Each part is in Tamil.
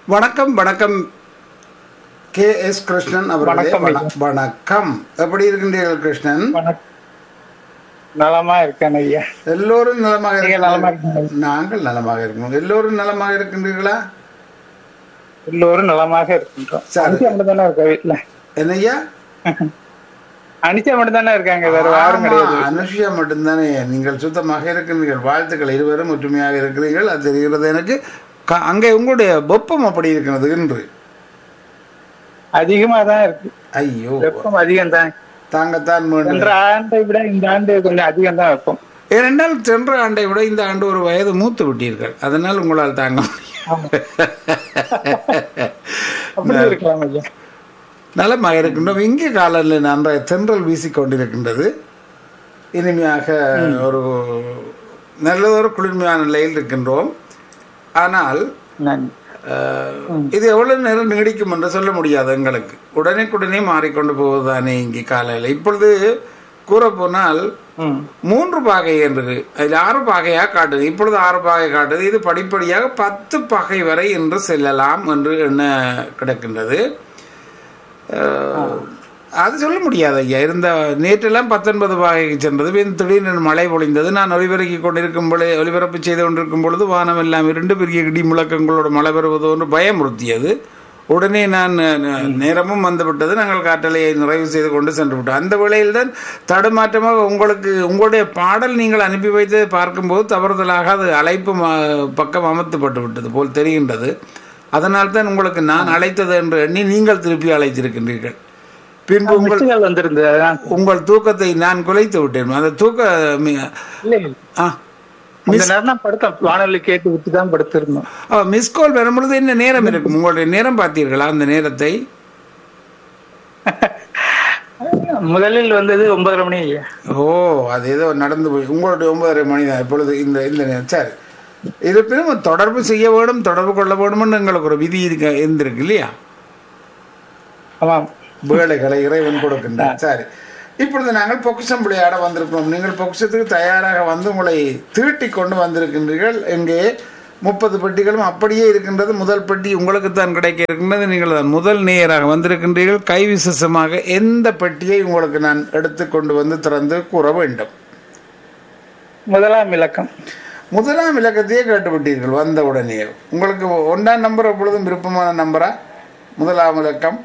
வணக்கம் வணக்கம் கே எஸ் கிருஷ்ணன் அவர்களே வணக்கம் ஐயா. வண- வணக்கம் எப்படி இருக்கின்றீர்கள் கிருஷ்ணன் வணக்கம் நலமா இருக்கேன் ஐயா எல்லோரும் நலமாக நீங்க நலமா இருக்கின்றீர்கள் இருக்கீங்களா? நாங்கள் நலமாக இருக்கணும் எல்லோரும் நலமாக இருக்கின்றீர்களா எல்லோரும் நலமாக இருக்கின்றோம் சரி. அனிச்சா மட்டும் தானே இருக்கா வீட்டுல என்னய்யா அனிச்சா மட்டும் தானே இருக்காங்க வேற யாரும் ஆமா, கிடையாது அனுஷியா மட்டும்தானே நீங்கள் சுத்தமாக இருக்கின்றீர்கள் வாழ்த்துக்கள் இருவரும் ஒற்றுமையாக இருக்கிறீர்கள் அது தெரிகிறது எனக்கு க- அங்கே உங்களுடைய வெப்பம் அப்படி இருக்கிறது என்று அதிகமா தான் இருக்கு ஐயோ வெப்பம் அதிகம் தான் தாங்கத்தான் வேண்டும் சென்ற ஆண்டை விட இந்த ஆண்டு கொஞ்சம் அதிகம் தான் வெப்பம் ஏனென்றால் சென்ற ஆண்டை விட இந்த ஆண்டு ஒரு வயது மூத்து விட்டீர்கள் அதனால் உங்களால் தாங்க அப்படி இருக்கலாம் ஐயா நலமாக இருக்கின்றோம் இங்கே காலையில் நன்றாக தென்றல் வீசிக்கொண்டிருக்கின்றது இனிமையாக ஒரு நல்லதொரு குளிர்மையான நிலையில் இருக்கின்றோம் ஆனால் நன்றி அஹ், இது எவ்வளவு நேரம் நீடிக்கும் என்று சொல்ல முடியாது எங்களுக்கு உடனேக்குடனே மாறிக்கொண்டு போவதுதானே இங்கே காலையில் இப்பொழுது கூற போனால் ம் மூன்று பாகை என்றது அதில் ஆறு பாகையா காட்டுது இப்பொழுது ஆறு பாகை காட்டுது இது படிப்படியாக பத்து பாகை வரை என்று செல்லலாம் என்று எண்ண கிடக்கின்றது அஹ், அது சொல்ல முடியாது ஐயா இருந்த நேற்றெல்லாம் பத்தொன்பது பாகைக்கு சென்றது பின் திடீர்னு மழை பொழிந்தது நான் ஒலிபரப்பி கொண்டிருக்கும் பொழுது ஒலிபரப்பு செய்து கொண்டிருக்கும் பொழுது வானம் எல்லாம் இரண்டு பெரிய இடி முழக்கங்களோடு மழை பெறுவது ஒன்று பயமுறுத்தியது உடனே நான் அஹ், நேரமும் வந்துவிட்டது நாங்கள் காற்றலையை நிறைவு செய்து கொண்டு சென்று விட்டோம் அந்த வேளையில் தான் தடுமாற்றமாக உங்களுக்கு உங்களுடைய பாடல் நீங்கள் அனுப்பி வைத்து பார்க்கும்போது தவறுதலாக அது அழைப்பு ம- பக்கம் அமர்த்தப்பட்டு விட்டது போல் தெரிகின்றது அதனால் தான் உங்களுக்கு நான் அழைத்தது என்று எண்ணி நீங்கள் திருப்பி அழைத்திருக்கின்றீர்கள் பின்பு உங்கள் மிஸ்டுகள் வந்திருந்தது அதான் உங்கள் தூக்கத்தை நான் குலைத்து விட்டேன் அந்த தூக்க மி- இல்ல இல்ல. ஆ அந்த நேரம் தான் படுத்தோம் வானொலி கேட்டு விட்டு தான் படுத்திருந்தோம் மிஸ் கால் வரும்பொழுது என்ன நேரம் இருக்கும் உங்களுடைய நேரம் பார்த்தீர்களா அந்த நேரத்தை முதலில் வந்தது ஒன்பதரை மணி ஐயா ஓ அது ஏதோ நடந்து போய் உங்களுடைய ஒன்பதரை மணி தான் இப்பொழுது இந்த இந்த நேரம் சரி இருப்பினும் தொடர்பு செய்ய வேண்டும் தொடர்பு கொள்ள வேண்டும்னு எங்களுக்கு ஒரு விதி இருக்க இருந்திருக்கு இல்லையா ஆமாம் வேலைகளை இறைவன் கொடுக்கின்றார் சரி இப்பொழுது நாங்கள் பொக்கிஷம் விளையாட வந்திருக்கிறோம் நீங்கள் பொக்கிஷத்துக்கு தயாராக வந்து உங்களை தீட்டி கொண்டு வந்திருக்கின்றீர்கள் இங்கே முப்பது பெட்டிகளும் அப்படியே இருக்கின்றது முதல் பெட்டி உங்களுக்கு தான் கிடைக்க இருக்கின்றது நீங்கள் தான் முதல் நேயராக வந்திருக்கின்றீர்கள் கை விசேஷமாக எந்த பெட்டியை உங்களுக்கு நான் எடுத்து கொண்டு வந்து திறந்து கூற வேண்டும் முதலாம் இலக்கம் முதலாம் இலக்கத்தையே கேட்டுவிட்டீர்கள் வந்த உடனே உங்களுக்கு ஒன்றாம் நம்பர் எப்பொழுதும் விருப்பமான நம்பரா முதலாம் இலக்கம்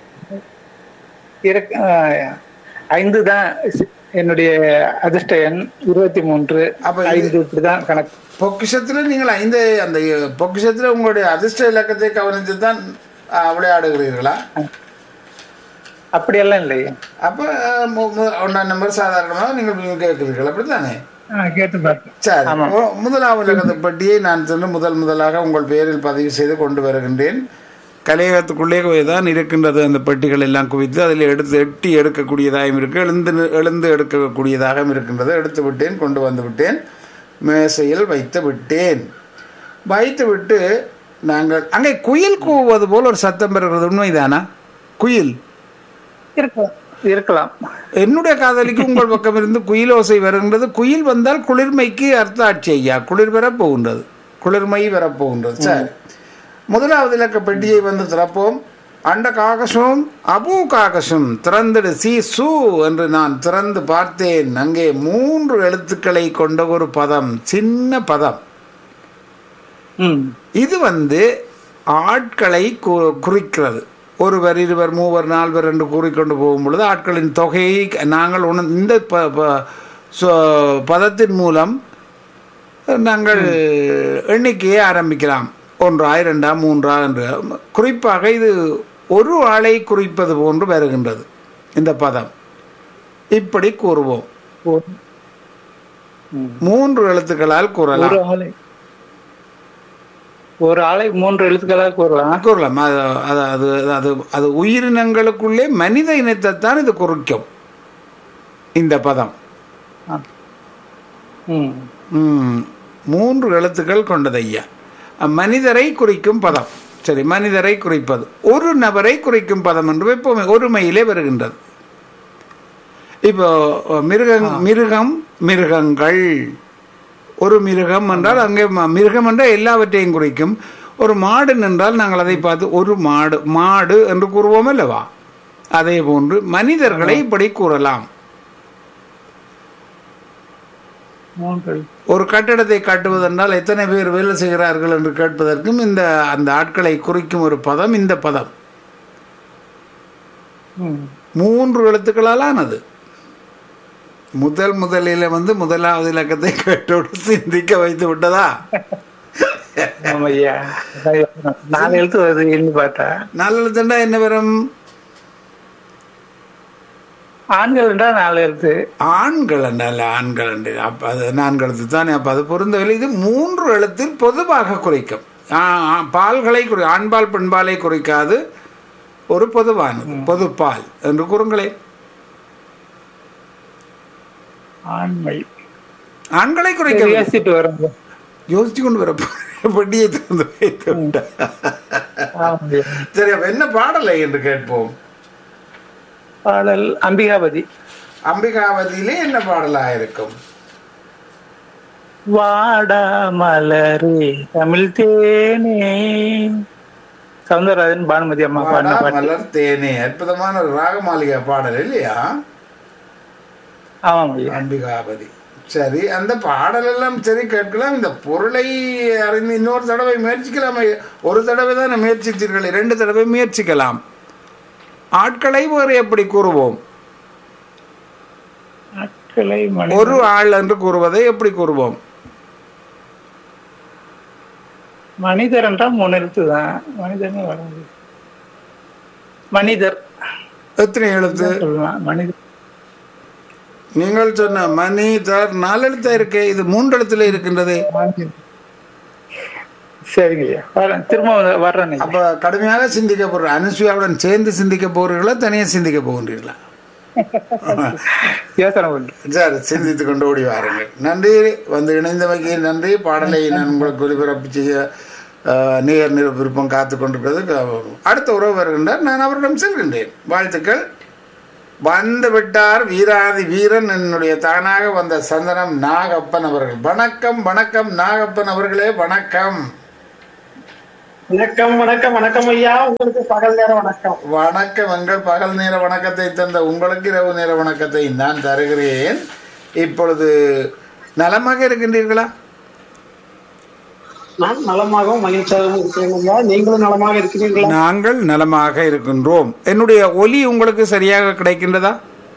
இருக்கு ஆஹ், ஐந்து தான் சி- என்னுடைய அதிர்ஷ்ட எண் இருபத்தி மூன்று அப்ப இது- ஐந்து இப்படிதான் கணக்கு பொக்கிஷத்துல நீங்கள் ஐந்து அந்த பொக்கிஷத்துல உங்களுடைய அதிர்ஷ்ட இலக்கத்தை கவனித்து தான் விளையாடுகிறீர்களா அப்படியெல்லாம் இல்லையே அப்ப அஹ், மு- மு- ஒன்றாம் நம்பர் சாதாரணமாக நீங்கள் கேட்கிறீர்கள் அப்படித்தானே ஆஹ், கேட்டு பார்த்தேன் சரி ஓ- முதலாவது இலக்கத்தை பட்டியை நான் சென்று முதல் முதலாக உங்கள் பெயரில் பதிவு செய்து கொண்டு வருகின்றேன் கலையகத்துக்குள்ளே தான் இருக்கின்றது அந்த பெட்டிகள் எல்லாம் குவித்து அதில் எடுத்து எட்டி எடுக்கக்கூடியதாகவும் இருக்கு எழுந்து நி- எழுந்து எடுக்கக்கூடியதாகவும் இருக்கின்றது எடுத்து விட்டேன் கொண்டு வந்து விட்டேன் மேசையில் வைத்து விட்டேன் வைத்து விட்டு நாங்கள் அங்கே குயில் கூவுவது போல் ஒரு சத்தம் பெறுகிறது உண்மைதானா குயில் இருக்கலாம் இருக்கலாம் என்னுடைய காதலிக்கு உங்கள் பக்கம் இருந்து குயில் ஓசை வருகின்றது குயில் வந்தால் குளிர்மைக்கு அர்த்தாட்சி ஐயா குளிர் வரப் போகின்றது குளிர்மை வரப்போகின்றது சரி முதலாவது இலக்க பெட்டியை வந்து திறப்போம் அண்ட காகசம் அபு காகசம் திறந்திடு சி சு என்று நான் திறந்து பார்த்தேன் அங்கே மூன்று எழுத்துக்களை கொண்ட ஒரு பதம் சின்ன பதம் ம் இது வந்து ஆட்களை கு- குறிக்கிறது ஒருவர் இருவர் மூவர் நால்வர் என்று கூறிக்கொண்டு போகும் பொழுது ஆட்களின் தொகையை நாங்கள் உண இந்த ப ப- சொ- பதத்தின் மூலம் நாங்கள் எண்ணிக்கையை ஆரம்பிக்கலாம் ஒன்றா இரண்டா மூன்றா என்று குறிப்பாக இது ஒரு ஆளை குறிப்பது போன்று வருகின்றது இந்த பதம் இப்படி கூறுவோம் ஒரு- ம். மூன்று எழுத்துக்களால் கூறலாம் ஒரு ஆளை ஒரு ஆளை மூன்று எழுத்துக்களாக கூறலாம் கூறலாம் அது அது அது அது அது உயிரினங்களுக்குள்ளே மனித இனத்தைத்தான் இது குறிக்கும் இந்த பதம் ஆ. ம் ம், மூன்று எழுத்துக்கள் கொண்டது ஐயா மனிதரை குறிக்கும் பதம் சரி மனிதரை குறிப்பது ஒரு நபரை குறிக்கும் பதம் என்று எப்பவுமே ஒருமையிலே வருகின்றது இப்போ மிருகம் மிருகம் மிருகங்கள் ஒரு மிருகம் என்றால் அங்கே ம- மிருகம் என்றால் எல்லாவற்றையும் குறிக்கும் ஒரு மாடு நின்றால் நாங்கள் அதை பார்த்து ஒரு மாடு மாடு என்று கூறுவோம் அல்லவா அதே போன்று மனிதர்களை இப்படி கூறலாம் மூன்று ஒரு கட்டிடத்தை கட்டுவதென்றால் எத்தனை பேர் வேலை செய்கிறார்கள் என்று கேட்பதற்கும் இந்த அந்த ஆட்களை குறிக்கும் ஒரு பதம் இந்த பதம் ம். மூன்று எழுத்துக்களால் ஆனது முதல் முதலில் வந்து முதலாவது இலக்கத்தை கேட்டோடு சிந்திக்க வைத்து விட்டதா ஆமா ஐயா அதான் நாலு எழுத்து வருது என்ன பார்த்தா நாலு எழுத்துண்டா என்ன வரும் ஆண்கள் என்றா நாலு எழுத்து ஆண்கள் என்றால் ஆண்கள் என்று அப்ப அது நான்கு எழுத்து தானே அப்ப அது பொருந்தவில்லை இது மூன்று எழுத்தில் பொதுவாக குறிக்கும் ஆ, ஆ, பால்களை குறி ஆண்பால் பெண்பாலை குறிக்காது ஒரு பொதுவானது பொதுப்பால் என்று கூறுங்களேன் ஆண்மை ஆண்களை குறைக்க சரி, யோசிச்சுட்டு வரோம் யோசிச்சு கொண்டு வர வட்டியை திறந்து வைத்து விட்டார். ஆமா ஐயா. சரி அப்ப என்ன பாடலை என்று கேட்போம் பாடல் அம்பிகாபதி அம்பிகாவதியிலே என்ன பாடலா இருக்கும் வாடா மலரே தமிழ் தேனே சவுந்தரராஜன் பானுமதி அம்மா பாடின வாடா பாட்டு மலர் தேனே அற்புதமான ஒரு ராகமாளிகா பாடல் இல்லையா ஆமாம் ஐயா அம்பிகாபதி சரி அந்த பாடல் எல்லாம் சரி கேட்கலாம் இந்த பொருளை அறிந்து இன்னொரு தடவை முயற்சிக்கலாம் ஒரு தடவை தான் முயற்சித்தீர்கள் இரண்டு தடவை முயற்சிக்கலாம் ஆட்களை வேறு எப்படி கூறுவோம் ஆட்களை மணி ஒரு ஆள் என்று கூறுவதை எப்படி கூறுவோம் மனிதர் என்றால் மூணு எழுத்து தான் மனிதனே வராது மனிதர் எத்தனை எழுத்து சொல்லலாம் மனிதர் நீங்கள் சொன்ன மணி தர் நாலு எழுத்தா இருக்கே இது மூன்று எழுத்துல இருக்கின்றது மனிதர். சரிங்க ஐயா வரேன் திரும்ப வந்து- வர்றேன் ஐயா. அப்ப கடுமையாக சிந்திக்க போற அனுசுயாவுடன் சேர்ந்து சிந்திக்க போகிறீர்களா தனியா சிந்திக்க போகின்றீர்களா யோசனை பண்றேன் சரி சிந்தித்து கொண்டு ஓடி வாருங்கள் நன்றி வந்து இணைந்தமைக்கு நன்றி பாடலை நான் உங்களுக்கு ஒலிபரப்பு செய்ய அஹ், நேர் நிற விருப்பம் காத்து கொண்டிருக்கிறது க- அடுத்த உறவு வருகின்றார் நான் அவரிடம் செல்கின்றேன் வாழ்த்துக்கள் வந்து விட்டார் வீராதி வீரன் என்னுடைய தானாக வந்த சந்தனம் நாகப்பன் அவர்கள் வணக்கம் வணக்கம் நாகப்பன் அவர்களே வணக்கம் வணக்கம் வணக்கம் வணக்கம் ஐயா உங்களுக்கு பகல் நேரம் வணக்கம் வணக்கம் எங்கள் பகல் நேர வணக்கத்தை தந்த உங்களுக்கு இரவு நேர வணக்கத்தை நான் தருகிறேன் இப்பொழுது நலமாக இருக்கின்றீர்களா நான் நலமாகவும் மகிழ்ச்சியாகவும் இருக்கிறேன் ஐயா நீங்களும் நலமாக இருக்கிறீர்களா நாங்கள் நலமாக இருக்கின்றோம் என்னுடைய ஒலி உங்களுக்கு சரியாக கிடைக்கின்றதா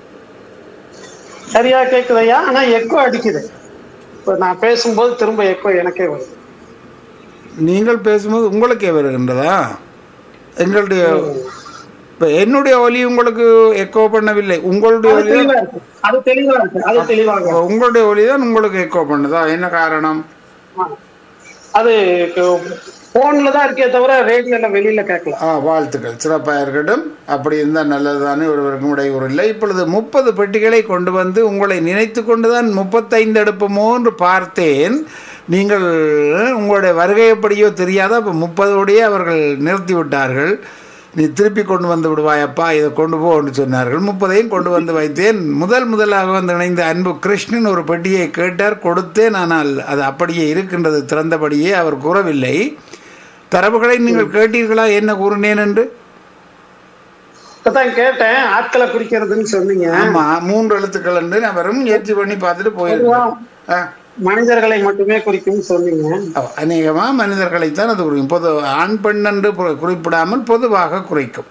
சரியா கேக்குது ஐயா ஆனா எக்கோ அடிக்குது இப்ப நான் பேசும்போது திரும்ப எக்கோ எனக்கே வருது நீங்கள் பேசும்போது உங்களுக்கே வருகின்றதா எங்களுடைய இப்ப என்னுடைய ஒலி உங்களுக்கு எக்கோ பண்ணவில்லை உங்களுடைய அது ஒலி தெளிவா இருக்கு அது தெளிவா இருக்கு அது தெளிவாக இருக்கு. உங்களுடைய ஒலி தான் உங்களுக்கு எக்கோ பண்ணுதா என்ன காரணம் ஆ. அது போன்ல தான் இருக்கே தவிர ரேடியோல வெளியில கேட்கல ஆ வாழ்த்துக்கள் சிறப்பாக இருக்கட்டும் அப்படி இருந்தால் நல்லதுதானே ஒருவருக்கும் இடையூறு இல்லை இப்பொழுது முப்பது பெட்டிகளை கொண்டு வந்து உங்களை நினைத்து கொண்டுதான் முப்பத்தைந்து எடுப்போமோ என்று பார்த்தேன் நீங்கள் உங்களுடைய வருகை எப்படியோ தெரியாத அப்போ முப்பதோடையே அவர்கள் நிறுத்தி விட்டார்கள் நீ திருப்பி கொண்டு வந்து விடுவாயப்பா இதை கொண்டு போ என்று சொன்னார்கள் முப்பதையும் கொண்டு வந்து வைத்தேன் முதல் முதலாக வந்து இணைந்த அன்பு கிருஷ்ணன் ஒரு பெட்டியை கேட்டார் கொடுத்தேன் ஆனால் அது அப்படியே இருக்கின்றது திறந்தபடியே அவர் கூறவில்லை தரவுகளை நீங்கள் கேட்டீர்களா என்ன கூறினேன் என்று இப்பதான் கேட்டேன் ஆட்களை குறிக்கிறதுன்னு சொன்னீங்க ஆமா மூன்று எழுத்துக்கள் என்று நான் வெறும் முயற்சி பண்ணி பார்த்துட்டு போயிருக்கேன் ஆ, மனிதர்களை மட்டுமே குறிக்கும்னு சொன்னீங்க ஆ, அநேகமா மனிதர்களைத்தான் அது குறிக்கும் பொது ஆண் பெண் என்று பு- குறிப்பிடாமல் பொதுவாக குறைக்கும்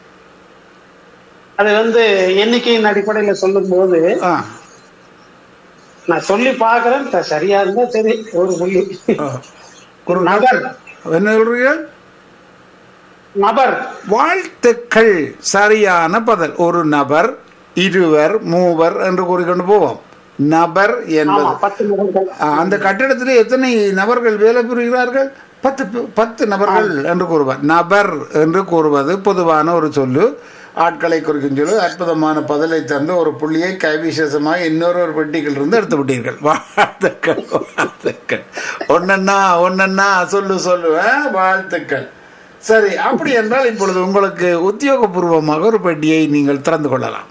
அது வந்து எண்ணிக்கையின் அடிப்படையில சொல்லும் போது ஆ, நான் சொல்லி பாக்குறேன் த- சரியா இருந்தா சரி ஒரு புள்ளி ஆ. குறு- நபர் என்ன சொல்றீர்கள் நபர் வாழ்த்துக்கள் சரியான பதில் ஒரு நபர் இருவர் மூவர் என்று கூறிக்கொண்டு போவோம் நபர் ஆமா என்பது பத்து நபர்கள் ஆ, அந்த கட்டிடத்தில் எத்தனை நபர்கள் வேலை புரிகிறார்கள் பத்து பே- பத்து நபர்கள் என்று கூறுவார் நபர் என்று கூறுவது பொதுவான ஒரு சொல்லு ஆட்களை குறிக்கும் சொல்லு அற்புதமான பதிலை தந்து ஒரு புள்ளியை கைவிசேஷமாக இன்னொரு ஒரு பெட்டிகள் இருந்து எடுத்து விட்டீர்கள் வாழ்த்துக்கள் வாழ்த்துக்கள் ஒன்னன்னா ஒன்னன்னா சொல்லு சொல்லு ஆ, வாழ்த்துக்கள் சரி அப்படி என்றால் இப்பொழுது உங்களுக்கு உத்தியோகபூர்வமாக ஒரு பெட்டியை நீங்கள் திறந்து கொள்ளலாம்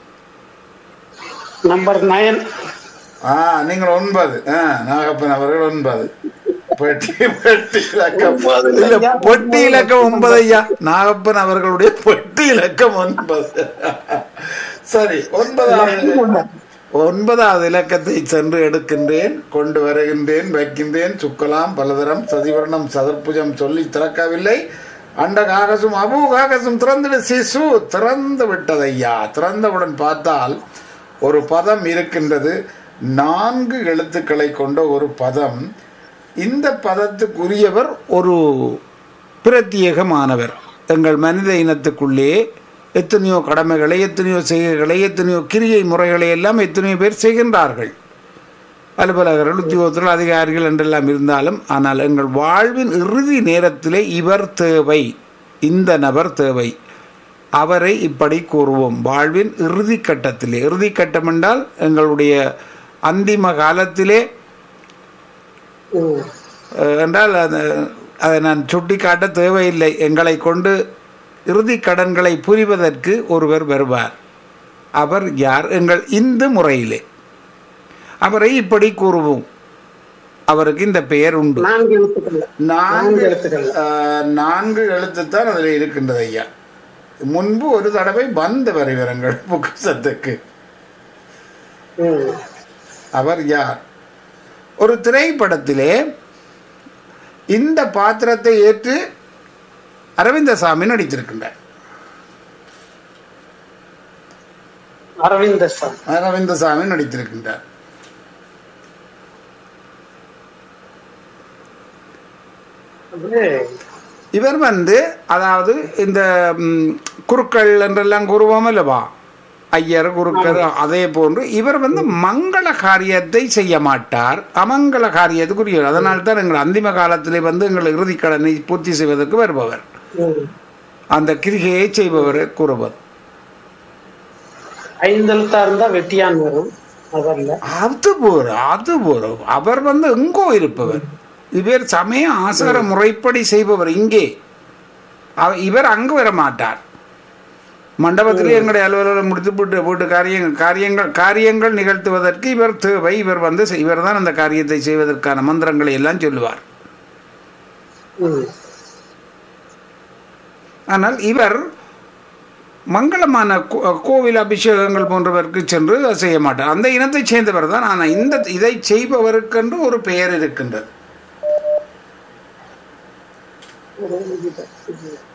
நம்பர் நயன் ஆ நீங்கள் ஒன்பது ஆ நாகப்பன் அவர்கள் ஒன்பது பெட்டி பெட்டி இலக்கம் ஒன்பது இல்ல ஐயா, பெட்டி இலக்கம் ஒன்பது ஐயா நாகப்பன் அவர்களுடைய பெட்டி இலக்கம் ஒன்பது சரி ஒன்பதாவது ஒன்பதாவது இலக்கத்தை சென்று எடுக்கின்றேன் கொண்டு வருகின்றேன் வைக்கின்றேன் சுக்கலாம் பலதரம் சதிவர்ணம் சதுர்புஜம் சொல்லி திறக்கவில்லை அண்ட காகசும் அபு காகசும் திறந்துடு சிசு திறந்து விட்டதையா திறந்தவுடன் பார்த்தால் ஒரு பதம் இருக்கின்றது நான்கு எழுத்துக்களை கொண்ட ஒரு பதம் இந்த பதத்துக்குரியவர் ஒரு பிரத்யேகமானவர் எங்கள் மனித இனத்துக்குள்ளே எத்தனையோ கடமைகளை எத்தனையோ செய்கைகளை எத்தனையோ கிரியை முறைகளை எல்லாம் எத்தனையோ பேர் செய்கின்றார்கள் அலுவலகர்கள் உத்தியோகத்தில் அதிகாரிகள் என்றெல்லாம் இருந்தாலும் ஆனால் எங்கள் வாழ்வின் இறுதி நேரத்திலே இவர் தேவை இந்த நபர் தேவை அவரை இப்படி கூறுவோம் வாழ்வின் இறுதி கட்டத்திலே இறுதி கட்டம் என்றால் எங்களுடைய அந்திம காலத்திலே ம். அஹ், என்றால் அது அதை நான் சுட்டிக்காட்ட தேவையில்லை எங்களை கொண்டு இறுதி கடன்களை புரிவதற்கு ஒருவர் வருவார் அவர் யார் எங்கள் இந்து முறையிலே அவரை இப்படி கூறுவோம் அவருக்கு இந்த பெயர் உண்டு நான்கு எழுத்துக்கள் நான்கு எழுத்துக்கள். அஹ், நான்கு எழுத்துத்தான் அதில் இருக்கின்றது ஐயா முன்பு ஒரு தடவை வந்தவர் இவரங்கள் புக்கசத்துக்கு ம். அவர் யார் ஒரு திரைப்படத்திலே இந்த பாத்திரத்தை ஏற்று அரவிந்தசாமி நடித்திருக்கின்றார் அரவிந்த சார் அரவிந்தசாமி நடித்திருக்கின்றார் அது இவர் வந்து அதாவது இந்த ம், குருக்கள் என்றெல்லாம் கூறுவோம் அல்லவா ஐயர் குருக்கள் அதே போன்று இவர் வந்து மங்கள காரியத்தை செய்ய மாட்டார் அமங்கல காரியத்துக்குரியவர் அதனால் தான் எங்கள் அந்திம காலத்திலே வந்து எங்கள் இறுதி கடனை பூர்த்தி செய்வதற்கு வருபவர் ம். அந்த கிரிகையை செய்பவர் கூறுவது ஐந்தெழுத்தா இருந்தா வெட்டியான் வரும் அதல்ல அது போற அது போற அவர் வந்து எங்கோ இருப்பவர் இவர் சமய ஆசார முறைப்படி செய்பவர் இங்கே அவ- இவர் அங்கு வர மாட்டார் மண்டபத்திலே எங்களுடைய அலுவலகம் முடித்து போட்டு போட்டு காரியங்கள் காரியங்கள் காரியங்கள் நிகழ்த்துவதற்கு இவர் தேவை இவர் வந்து இவர் தான் அந்த காரியத்தை செய்வதற்கான மந்திரங்களை எல்லாம் சொல்லுவார் ம். ஆனால் இவர் மங்களமான கோ- கோவில் அபிஷேகங்கள் போன்றவருக்கு சென்று அதை செய்ய மாட்டார் அந்த இனத்தைச் சேர்ந்தவர் தான் ஆனால் இந்த இதை செய்பவருக்கென்று ஒரு பெயர் இருக்கின்றது